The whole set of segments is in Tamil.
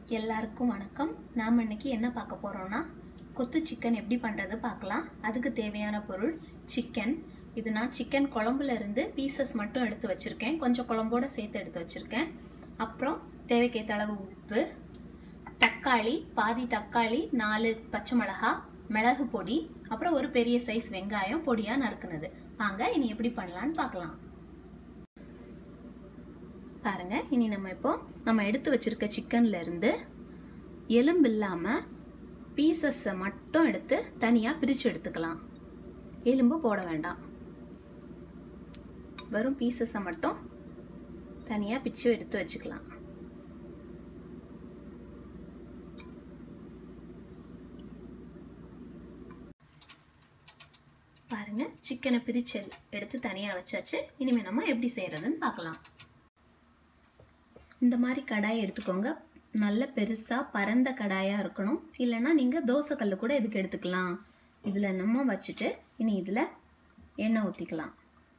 எல்லாருக்கும் வணக்கம் நாம் இன்னைக்கு என்ன பார்க்க போகிறோம்னா கொத்து சிக்கன் எப்படி பண்ணுறது பார்க்கலாம் அதுக்கு தேவையான பொருள் சிக்கன் இது நான் சிக்கன் குழம்புல இருந்து பீசஸ் மட்டும் எடுத்து வச்சுருக்கேன் கொஞ்சம் குழம்போட சேர்த்து எடுத்து வச்சுருக்கேன் அப்புறம் தேவைக்கேற்ற அளவு உப்பு தக்காளி பாதி தக்காளி நாலு பச்சை மிளகா மிளகு பொடி அப்புறம் ஒரு பெரிய சைஸ் வெங்காயம் பொடியாக நறுக்குனது வாங்க இனி எப்படி பண்ணலான்னு பார்க்கலாம் பாருங்க இனி நம்ம இப்போ நம்ம எடுத்து வச்சிருக்க சிக்கன்ல இருந்து எலும்பு இல்லாம பீசஸை மட்டும் எடுத்து தனியா பிரிச்சு எடுத்துக்கலாம் எலும்பு போட வேண்டாம் வெறும் பீசஸை மட்டும் தனியா பிச்சு எடுத்து வச்சுக்கலாம் பாருங்க சிக்கனை பிரிச்சு எடுத்து தனியா வச்சாச்சு இனிமே நம்ம எப்படி செய்யறதுன்னு பார்க்கலாம் இந்த மாதிரி கடாய் எடுத்துக்கோங்க நல்ல பெருசாக பரந்த கடாயாக இருக்கணும் இல்லைன்னா நீங்கள் தோசைக்கல் கூட இதுக்கு எடுத்துக்கலாம் இதில் நம்ம வச்சுட்டு இனி இதில் எண்ணெய் ஊற்றிக்கலாம்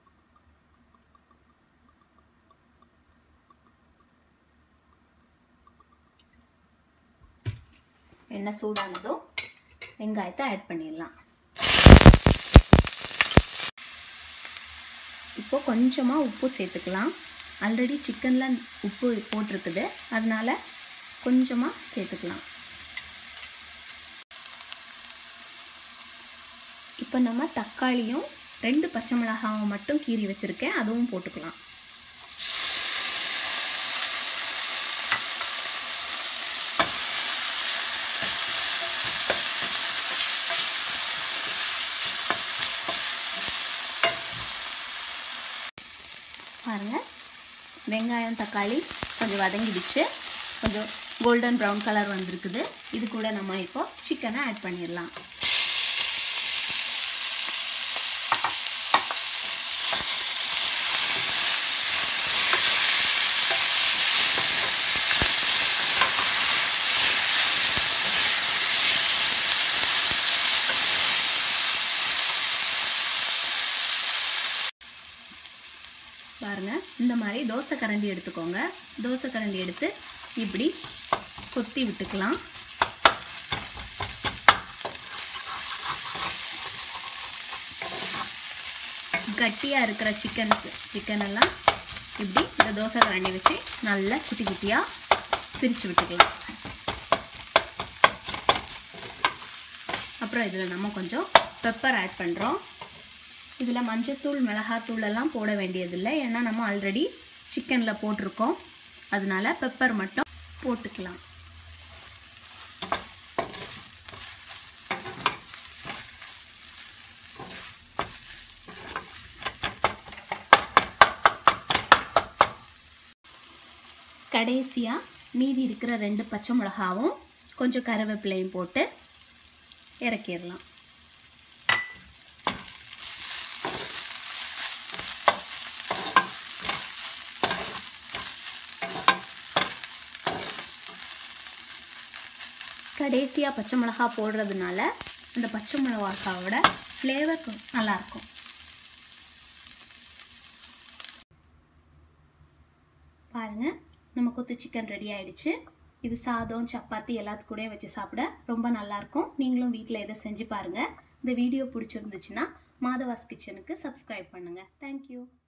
எண்ணெய் சூடானதும் வெங்காயத்தை ஆட் பண்ணிடலாம் இப்போ கொஞ்சமாக உப்பு சேர்த்துக்கலாம் ஆல்ரெடி சிக்கனில் உப்பு போட்டிருக்குது அதனால கொஞ்சமாக சேர்த்துக்கலாம் இப்போ நம்ம தக்காளியும் ரெண்டு பச்சை மிளகாவை மட்டும் கீறி வச்சுருக்கேன் அதுவும் போட்டுக்கலாம் பாருங்கள் வெங்காயம் தக்காளி கொஞ்சம் வதங்கிடுச்சு கொஞ்சம் கோல்டன் ப்ரௌன் கலர் வந்திருக்குது இது கூட நம்ம இப்போ சிக்கனை ஆட் பண்ணிடலாம் பாருங்க இந்த மாதிரி தோசை கரண்டி எடுத்துக்கோங்க தோசை கரண்டி எடுத்து இப்படி கொத்தி விட்டுக்கலாம் கட்டியாக இருக்கிற சிக்கன் சிக்கன் எல்லாம் இப்படி இந்த தோசை கரண்டி வச்சு நல்லா குட்டி குட்டியாக பிரித்து விட்டுக்கலாம் அப்புறம் இதில் நம்ம கொஞ்சம் பெப்பர் ஆட் பண்ணுறோம் இதில் மஞ்சத்தூள் மிளகாத்தூள் எல்லாம் போட வேண்டியதில்லை ஏன்னா நம்ம ஆல்ரெடி சிக்கனில் போட்டிருக்கோம் அதனால பெப்பர் மட்டும் போட்டுக்கலாம் கடைசியாக மீதி இருக்கிற ரெண்டு பச்சை மிளகாவும் கொஞ்சம் கருவேப்பிலையும் போட்டு இறக்கிடலாம் கடைசியாக பச்சை மிளகா போடுறதுனால அந்த பச்சை மிளகாவோட ஃப்ளேவர் நல்லாயிருக்கும் பாருங்கள் நம்ம கொத்து சிக்கன் ரெடி ஆயிடுச்சு இது சாதம் சப்பாத்தி எல்லாத்து கூடயும் வச்சு சாப்பிட ரொம்ப நல்லாயிருக்கும் நீங்களும் வீட்டில் இதை செஞ்சு பாருங்கள் இந்த வீடியோ பிடிச்சிருந்துச்சுன்னா மாதவாஸ் கிச்சனுக்கு சப்ஸ்கிரைப் பண்ணுங்கள் தேங்க்யூ